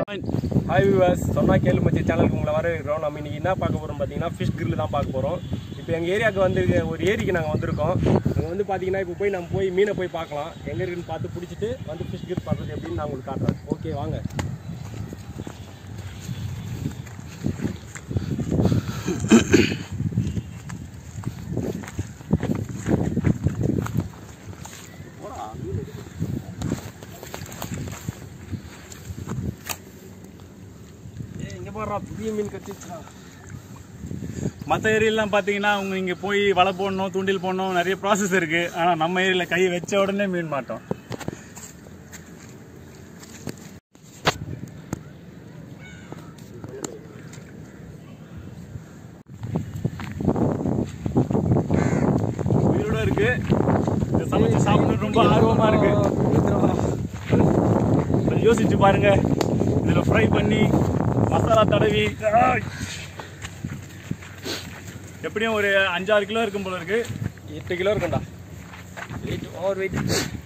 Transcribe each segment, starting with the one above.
Hi viewers சொன்னா கேளு மச்சி சேனலுக்கு உங்களை வரவேற்கிறோம் நம்ம இன்னைக்கு என்ன பார்க்க போறோம் பார்த்தீங்கன்னா ஃபிஷ் grill தான் பார்க்க போறோம் இப்போ எங்கள் ஏரியாவுக்கு வந்து ஒரு ஏரிக்கு நாங்கள் வந்திருக்கோம் அங்கே வந்து பார்த்தீங்கன்னா இப்போ போய் நம்ம போய் மீனை போய் பார்க்கலாம் எங்கே இருக்குன்னு பார்த்து பிடிச்சிட்டு வந்து ஃபிஷ் grill பார்க்குறது எப்படின்னு நான் உங்களுக்கு காட்டுறேன் ஓகே வாங்க இங்கே போடுறா புதிய மீன் கட்டிச்சா மற்ற ஏரியாலாம் பார்த்தீங்கன்னா அவங்க இங்கே போய் வலை போடணும் தூண்டில் போடணும் நிறைய ப்ராசஸ் இருக்கு ஆனால் நம்ம ஏரியாவில் கை வச்ச உடனே மீன் மாட்டோம் உயிரோட இருக்கு இதை சமைச்சு சாப்பிடணும் ரொம்ப ஆர்வமா இருக்கு கொஞ்சம் யோசிச்சு பாருங்க இதுல ஃப்ரை பண்ணி மசாலா தடவி ஆய்! எப்படியும் ஒரு அஞ்சாறு கிலோ இருக்கும் போல இருக்கு எட்டு கிலோ இருக்கும்டா weight over weight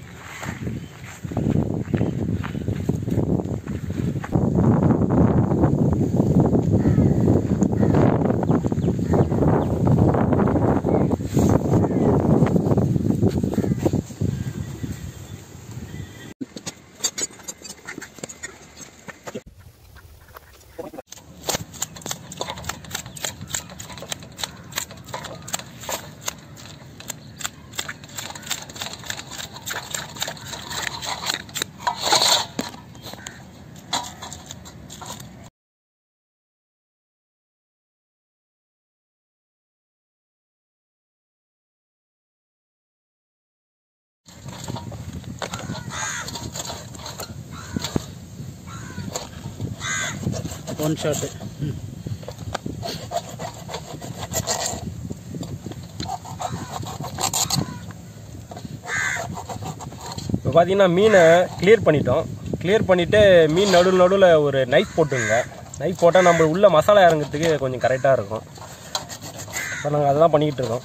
one shot இப்போ பார்த்தீங்கன்னா மீனை கிளியர் பண்ணிட்டோம் கிளியர் பண்ணிவிட்டு மீன் நடுவில் நடுவில் ஒரு நைஃப் போட்டுங்க நைஃப் போட்டால் நம்ம உள்ள மசாலா இறங்குறதுக்கு கொஞ்சம் கரெக்டாக இருக்கும் இப்போ நாங்கள் அதெல்லாம் பண்ணிக்கிட்டு இருக்கோம்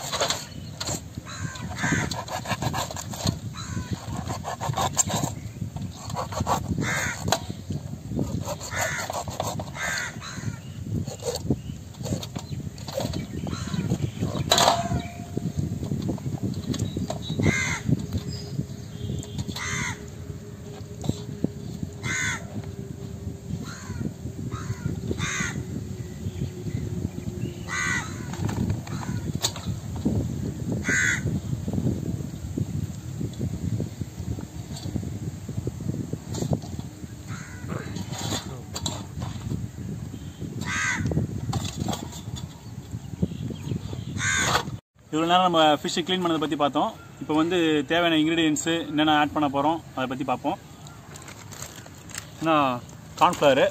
இவ்வளோ நேரம் நம்ம ஃபிஷ்ஷை க்ளீன் பண்ணதை பற்றி பார்த்தோம் இப்போ வந்து தேவையான இன்க்ரீடியன்ஸு என்னென்ன ஆட் பண்ண போகிறோம் அதை பற்றி பார்ப்போம் ஏன்னா கார்ன்ஃப்ளவரு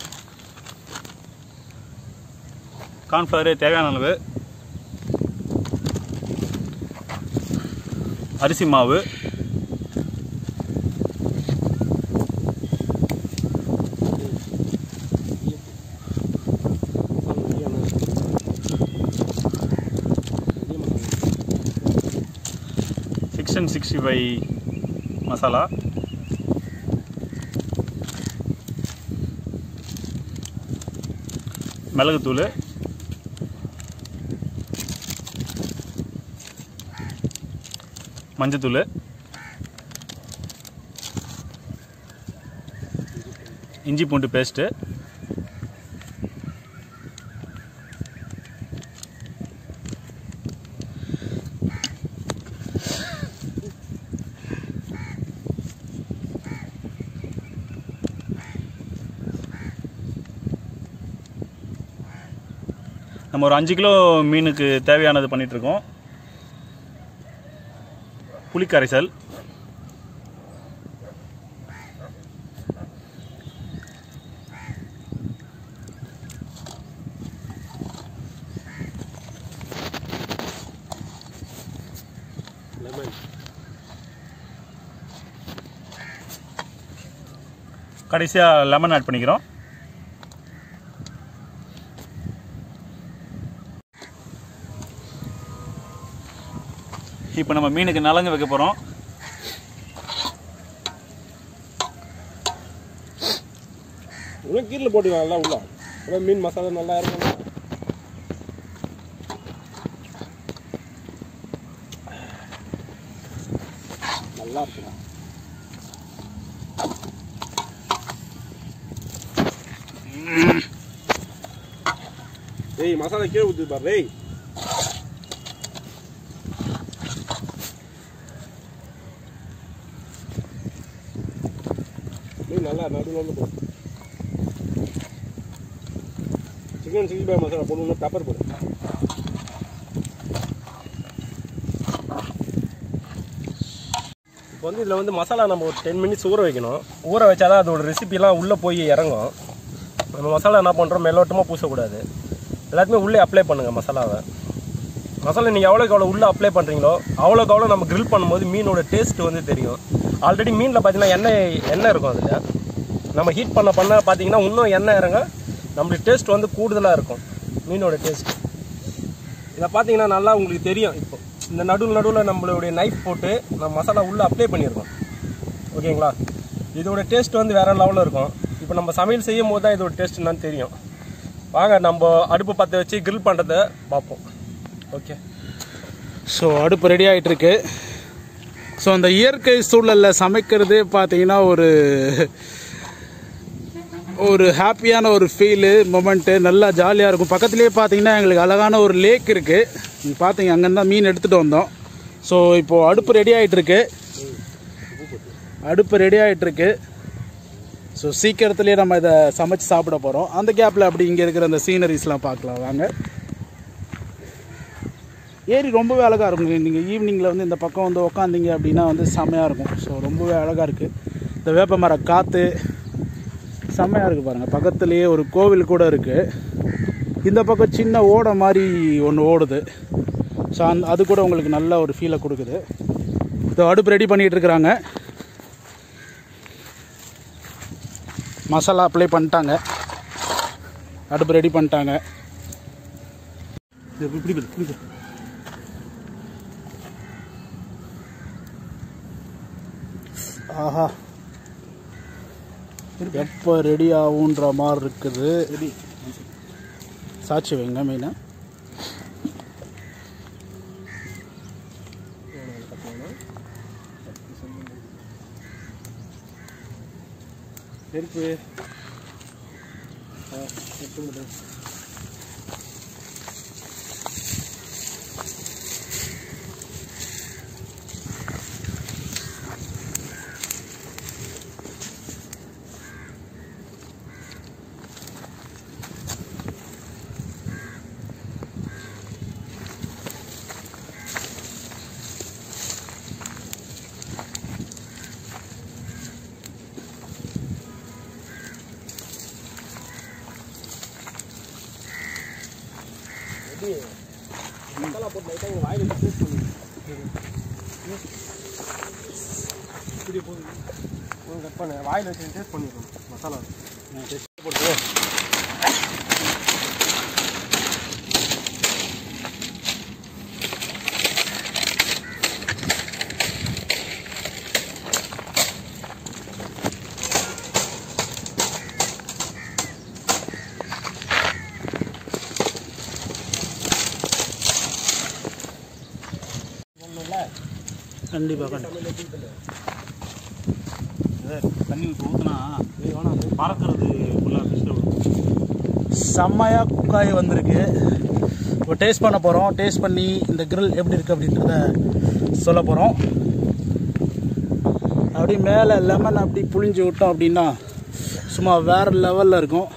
கார்ன்ஃப்ளவரு தேவையான அளவு அரிசி மாவு சிக்ஸ்டன் சிக்ஸ்டி ஃபைவ் மசாலா மிளகுத்தூள் மஞ்சத்தூள் இஞ்சி பூண்டு பேஸ்ட்டு நம்ம ஒரு அஞ்சு கிலோ மீனுக்கு தேவையானது பண்ணிட்டு இருக்கோம் புளிக்கரைசல் லெமன் கடைசியாக லெமன் ஆட் பண்ணிக்கிறோம் இப்போ நம்ம மீனுக்கு நலங்கு வைக்க போகிறோம் இன்னும் கீரில் போட்டுக்கலாம் நல்லா உள்ள அப்புறம் மீன் மசாலா நல்லா இருக்கும் நல்லா இருக்குண்ணா ஏய் மசாலா கீழே ஊற்றி பாரு டேய் மீன் நல்லா நடுவில் போடு சிக்கன் சிக்ஸ்டி ஃபைவ் மசாலா போடணும் பெப்பர் போடு இப்போ வந்து இதில் வந்து மசாலா நம்ம ஒரு டென் மினிட்ஸ் ஊற வைக்கணும் ஊற வச்சாதான் அதோட ரெசிபிலாம் உள்ளே போய் இறங்கும் நம்ம மசாலா என்ன பண்ணுறோம் மெல்லோட்டமாக பூசக்கூடாது எல்லாத்தையுமே உள்ளே அப்ளை பண்ணுங்கள் மசாலாவை மசாலா நீங்கள் எவ்வளோக்கு எவ்வளோ உள்ளே அப்ளை பண்ணுறீங்களோ அவ்வளோக்கு அவ்வளோ நம்ம grill பண்ணும்போது மீனோட டேஸ்ட் வந்து தெரியும் ஆல்ரெடி மீனில் பார்த்தீங்கன்னா எண்ணெய் எண்ணெய் இருக்கும் அதில் நம்ம ஹீட் பண்ண பண்ண பார்த்தீங்கன்னா இன்னும் எண்ணெய் இறங்க நம்மளுக்கு டேஸ்ட் வந்து கூடுதலாக இருக்கும் மீனோட டேஸ்ட் இதை பார்த்தீங்கன்னா நல்லா உங்களுக்கு தெரியும் இப்போ இந்த நடுவில் நடுவில் நம்மளுடைய நைஃப் போட்டு நம்ம மசாலா உள்ளே அப்ளை பண்ணியிருக்கோம் ஓகேங்களா இதோட டேஸ்ட் வந்து வேற லெவலில் இருக்கும் இப்போ நம்ம சமையல் செய்யும் போது தான் இதோட டேஸ்ட் என்னன்னு தெரியும் வாங்க நம்ம அடுப்பு பற்ற வச்சு grill பண்ணுறத பார்ப்போம் ஓகே ஸோ அடுப்பு ரெடி ஆகிட்டு இருக்கு ஸோ அந்த இயற்கை சூழலில் சமைக்கிறது பார்த்தீங்கன்னா ஒரு ஒரு ஹாப்பியான ஒரு ஃபீலு மொமெண்ட்டு நல்லா ஜாலியாக இருக்கும் பக்கத்துலேயே பார்த்தீங்கன்னா எங்களுக்கு அழகான ஒரு லேக் இருக்குது நீங்கள் பார்த்தீங்க அங்கேருந்து தான் மீன் எடுத்துகிட்டு வந்தோம் ஸோ இப்போது அடுப்பு ரெடி ஆகிட்டு இருக்கு அடுப்பு ரெடி ஆகிட்டு இருக்கு ஸோ சீக்கிரத்துலேயே நம்ம இதை சமைச்சு சாப்பிட போகிறோம் அந்த கேப்பில் அப்படி இங்கே இருக்கிற அந்த சீனரிஸ்லாம் பார்க்கலாம் வாங்க ஏரி ரொம்பவே அழகாக இருக்கும் நீங்கள் ஈவினிங்கில் வந்து இந்த பக்கம் வந்து உக்காந்தீங்க அப்படின்னா வந்து செம்மையாக இருக்கும் ஸோ ரொம்பவே அழகாக இருக்குது இந்த வேப்ப மர காற்று செம்மையாக இருக்குது பாருங்கள் பக்கத்துலேயே ஒரு கோவில் கூட இருக்குது இந்த பக்கம் சின்ன ஓடை மாதிரி ஒன்று ஓடுது ஸோ அந்த அது கூட உங்களுக்கு நல்ல ஒரு ஃபீலை கொடுக்குது இதோ அடுப்பு ரெடி பண்ணிகிட்டு இருக்கிறாங்க மசாலா அப்ளை பண்ணிட்டாங்க அடுப்பு ரெடி பண்ணிட்டாங்க இது இப்படி பாரு, இப்படி பாரு. ஆஹா எப்போ ரெடி ஆகுன்ற மாதிரி இருக்குது சாட்சி வைங்க மெயினாக நெருப்பு ஆ, நெருப்பு விடு. எப்படி மசாலா போட்டு லைட்டாக உங்கள் வாயில் வச்சு டேஸ்ட் பண்ணி இப்படி போகுது கட் பண்ணு வாயில் வச்சு டேஸ்ட் பண்ணிடணும் மசாலா போட்டு கண்டிப்பாக கண்டிப்பாக தண்ணி ஊற்றி ஊற்றினா பறக்கிறது ஃபுல்லாக ஃபிஷ்ஷில் செம்மையாக குக்காய் வந்திருக்கு இப்போ டேஸ்ட் பண்ண போகிறோம் டேஸ்ட் பண்ணி இந்த grill எப்படி இருக்குது அப்படின்றத சொல்ல போகிறோம் அப்படி மேலே லெமன் அப்படி புழிஞ்சு விட்டோம் அப்படின்னா சும்மா வேறு லெவலில் இருக்கும்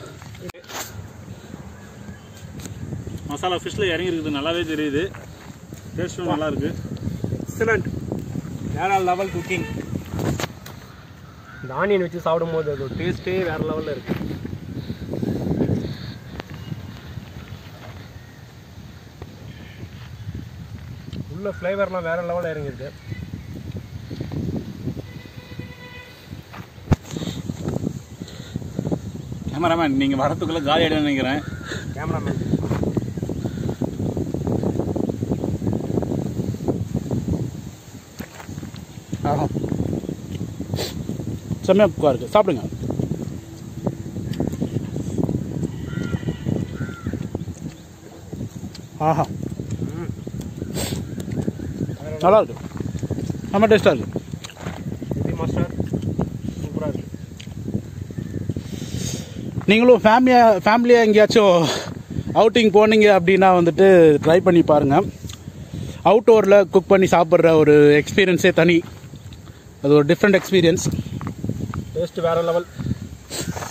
மசாலா ஃபிஷ்ஷில் இறங்கி இருக்குது நல்லாவே தெரியுது டேஸ்ட்டும் நல்லா இருக்கு எக்ஸலண்ட் வேற லெவல் குக்கிங் இந்த ஆனியன் வச்சு சாப்பிடும்போது அதோட டேஸ்ட்டே வேற லெவலில் இருக்கு உள்ள ஃப்ளேவர்லாம் வேற லெவலில் இறங்கிருக்கு கேமராமேன் நீங்கள் வரத்துக்குள்ளே காலி ஆகிடுன்னு நினைக்கிறேன் கேமராமேன் செம்மையாக குக்காக இருக்குது சாப்பிடுங்க ஆஹா நல்லா இருக்கு நம்ம டேஸ்ட்டாக இருக்கு எப்படி மாஸ்டர் சூப்பராக இருக்கு நீங்களும் ஃபேமிலியாக ஃபேமிலியாக எங்கேயாச்சும் அவுட்டிங் போனீங்க அப்படின்னா வந்துட்டு ட்ரை பண்ணி பாருங்கள் அவுட்டோரில் குக் பண்ணி சாப்பிட்ற ஒரு எக்ஸ்பீரியன்ஸே தனி அது ஒரு டிஃப்ரெண்ட் எக்ஸ்பீரியன்ஸ் டேஸ்ட் வேற லெவல்